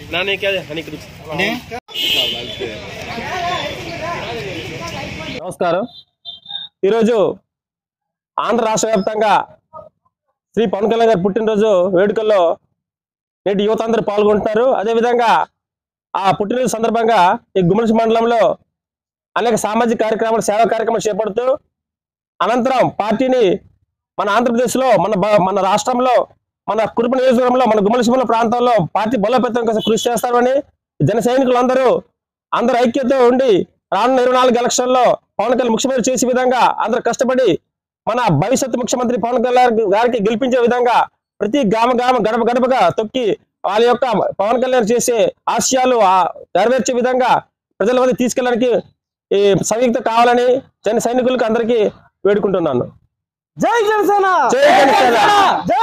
నానే క్యా హనీ కుछ నమస్కారం ఈరోజు ఆంధ్ర రాష్ట్ర వ్యాప్తంగా శ్రీ పవన్ కళ్యాణ్ గారి పుట్టినరోజు వేడుకల్లో నేటి యువత అందరూ పాల్గొంటున్నారు అదేవిధంగా ఆ పుట్టినరోజు సందర్భంగా ఈ గుమ్మడి మండలంలో అనేక సామాజిక కార్యక్రమాలు సేవా కార్యక్రమాలు చేపడుతూ అనంతరం పార్టీని మన ఆంధ్రప్రదేశ్లో మన బ- మన రాష్ట్రంలో మన కుటుంబ నియోజకవర్గంలో మన గుమ్మలసింహల ప్రాంతంలో పార్టీ బలోపేతం కోసం కృషి చేస్తారని జన సైనికులందరూ అందరూ ఐక్యతతో ఉండి రానున్న ఇరవై నాలుగు ఎలక్షన్లో పవన్ కళ్యాణ్ ముఖ్యమంత్రి చేసే విధంగా అందరూ కష్టపడి మన భవిష్యత్తు ముఖ్యమంత్రి పవన్ కళ్యాణ్ గారికి గెలిపించే విధంగా ప్రతి గ్రామ గ్రామ గడప గడపగా తొక్కి వాళ్ళ యొక్క పవన్ కళ్యాణ్ చేసే ఆశయాలు ఆ నెరవేర్చే విధంగా ప్రజల వద్ద తీసుకెళ్ళడానికి ఈ సంయుక్త కావాలని జన సైనికులకు అందరికీ వేడుకుంటున్నాను జై జనసేన జై జనసేన జై